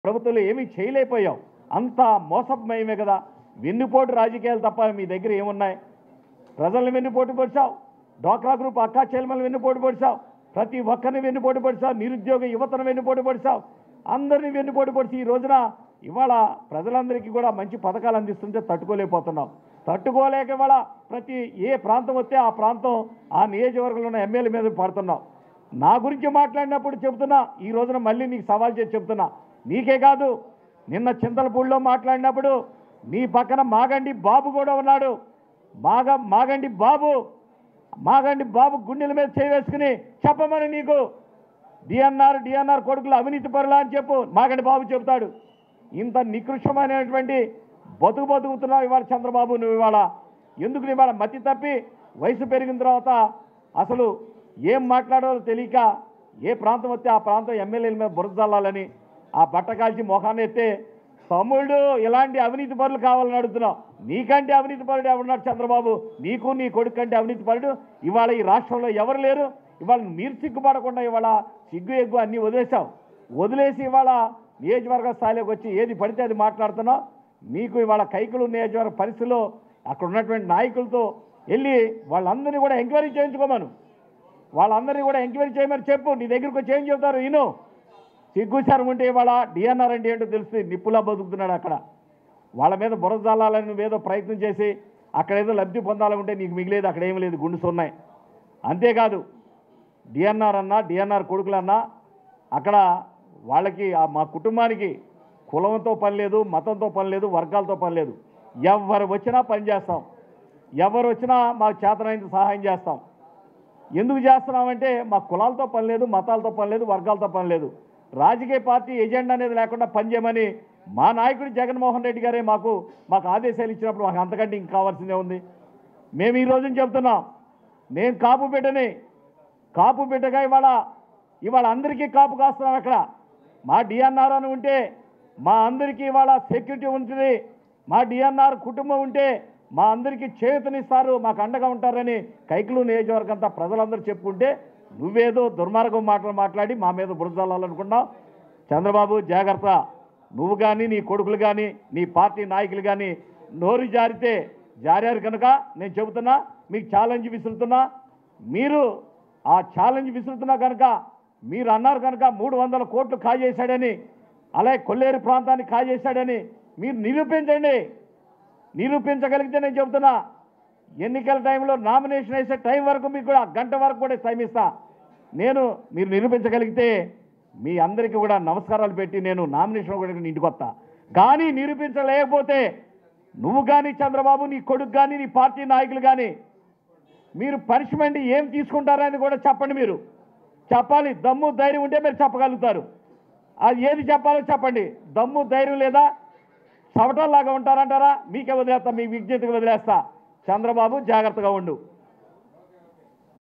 ప్రభుత్వంలో ఏమీ చేయలేకపోయాం అంతా మోసమయమే కదా వెన్నుపోటు రాజకీయాలు తప్ప మీ దగ్గర ఏమున్నాయి ప్రజల్ని వెన్నుపోటు పొడిచావు డ్వాక్రా గ్రూప్ అక్కా చెల్మలు వెన్నుపోటు పొడిచావు ప్రతి ఒక్కరిని వెన్నుపోటు పొడిచావు నిరుద్యోగ యువతను వెన్నుపోటు పొడిచావు అందరినీ వెన్నుపోటు పొడిచి ఈ రోజున ఇవాళ ప్రజలందరికీ కూడా మంచి పథకాలు అందిస్తుంటే తట్టుకోలేకపోతున్నాం తట్టుకోలేక ఇవాళ ప్రతి ఏ ప్రాంతం వస్తే ఆ ప్రాంతం ఆ నియోజకవర్గంలో ఉన్న ఎమ్మెల్యే మీద పడుతున్నాం నా గురించి మాట్లాడినప్పుడు చెబుతున్నా ఈ రోజున మళ్ళీ నీకు సవాల్ చేసి చెప్తున్నా నీకే కాదు నిన్న చింతలపూడిలో మాట్లాడినప్పుడు నీ పక్కన మాగండి బాబు కూడా ఉన్నాడు మాగ మాగండి బాబు మాగండి బాబు గుండెల మీద చేయి వేసుకుని చెప్పమని నీకు డిఎన్ఆర్ డిఎన్ఆర్ కొడుకులు అవినీతి పరులా అని చెప్పు మాగండి బాబు చెబుతాడు ఇంత నికృష్టమైనటువంటి బతుకు బతుకుతున్నావు ఇవాళ చంద్రబాబు నువ్వు ఇవాళ ఎందుకు నీ ఇవాళ మతి తప్పి వయసు పెరిగిన తర్వాత అసలు ఏం మాట్లాడాలో తెలియక ఏ ప్రాంతం వస్తే ఆ ప్రాంతం ఎమ్మెల్యేల మీద బురద చల్లాలని ఆ బట్ట కాల్చి మొఖాన్ని ఎత్తే తమ్ముళ్ళు ఇలాంటి అవినీతి పరులు కావాలని అడుగుతున్నావు నీకంటే అవినీతి పరుడు ఎవరున్నాడు చంద్రబాబు నీకు నీ కొడుకు కంటే అవినీతి పరుడు ఇవాళ ఈ రాష్ట్రంలో ఎవరు లేరు ఇవాళ మీరు సిగ్గుపడకుండా ఇవాళ సిగ్గు ఎగ్గు అన్నీ వదిలేసావు వదిలేసి ఇవాళ నియోజకవర్గ స్థాయిలోకి వచ్చి ఏది పడితే అది మాట్లాడుతున్నావు నీకు ఇవాళ కైకులు నియోజకవర్గ పరిస్థితిలో అక్కడ ఉన్నటువంటి నాయకులతో వెళ్ళి వాళ్ళందరినీ కూడా ఎంక్వైరీ చేయించుకోమను వాళ్ళందరినీ కూడా ఎంక్వైరీ చేయమని చెప్పు నీ దగ్గరికి వచ్చి ఏం చెబుతారు ఈయన సిగ్గుచారం ఉంటే ఇవాళ డిఎన్ఆర్ అంటే ఏంటో తెలుస్తుంది నిప్పులా బతుకుతున్నాడు అక్కడ వాళ్ళ మీద బురద జల్లాలని నువ్వేదో ప్రయత్నం చేసి అక్కడ ఏదో లబ్ధి పొందాలంటే నీకు మిగిలేదు అక్కడ ఏం లేదు గుండు సున్నాయి అంతేకాదు డిఎన్ఆర్ అన్నా డిఎన్ఆర్ కొడుకులన్నా అక్కడ వాళ్ళకి ఆ మా కుటుంబానికి కులంతో పని లేదు మతంతో పని లేదు వర్గాలతో పని లేదు ఎవరు వచ్చినా పని చేస్తాం ఎవరు వచ్చినా మాకు చేతనైనంత సహాయం చేస్తాం ఎందుకు చేస్తున్నామంటే మా కులాలతో పని లేదు మతాలతో పని లేదు వర్గాలతో పని లేదు రాజకీయ పార్టీ ఎజెండా అనేది లేకుండా పనిచేయమని మా నాయకుడు జగన్మోహన్ రెడ్డి గారే మాకు మాకు ఆదేశాలు ఇచ్చినప్పుడు మాకు అంతకంటే ఇంక కావాల్సిందే ఉంది మేము ఈ రోజున చెప్తున్నాం నేను కాపు బిడ్డని కాపు బిడ్డగా ఇవాళ ఇవాళ అందరికీ కాపు కాస్తున్నాం అక్కడ మా డిఎన్ఆర్ అని ఉంటే మా అందరికీ ఇవాళ సెక్యూరిటీ ఉంటుంది మా డిఎన్ఆర్ కుటుంబం ఉంటే మా అందరికీ చేతునిస్తారు మాకు అండగా ఉంటారని కైకులు నియోజకవర్గం అంతా ప్రజలందరూ చెప్పుకుంటే నువ్వేదో దుర్మార్గం మాటలు మాట్లాడి మా మీద బురదల్లాలనుకున్నావు చంద్రబాబు జాగ్రత్త నువ్వు కానీ నీ కొడుకులు కానీ నీ పార్టీ నాయకులు కానీ నోరు జారితే జారారు కనుక నేను చెబుతున్నా మీకు ఛాలెంజ్ విసురుతున్నా మీరు ఆ ఛాలెంజ్ విసురుతున్నా కనుక మీరు అన్నారు కనుక మూడు వందల కోట్లు కాజేశాడని అలాగే కొల్లేరు ప్రాంతాన్ని కాజేశాడని మీరు నిరూపించండి నిరూపించగలిగితే నేను చెబుతున్నా ఎన్నికల టైంలో నామినేషన్ వేసే టైం వరకు మీకు కూడా గంట వరకు కూడా టైం ఇస్తా నేను మీరు నిరూపించగలిగితే మీ అందరికీ కూడా నమస్కారాలు పెట్టి నేను నామినేషన్ కూడా ఇంటికి వస్తా కానీ నిరూపించలేకపోతే నువ్వు కానీ చంద్రబాబు నీ కొడుకు కానీ నీ పార్టీ నాయకులు కానీ మీరు పనిష్మెంట్ ఏం తీసుకుంటారని కూడా చెప్పండి మీరు చెప్పాలి దమ్ము ధైర్యం ఉంటే మీరు చెప్పగలుగుతారు అది ఏది చెప్పాలో చెప్పండి దమ్ము ధైర్యం లేదా సవటల్లాగా ఉంటారంటారా మీకే వదిలేస్తా మీ విజ్ఞతకి వదిలేస్తా చంద్రబాబు జాగ్రత్తగా ఉండు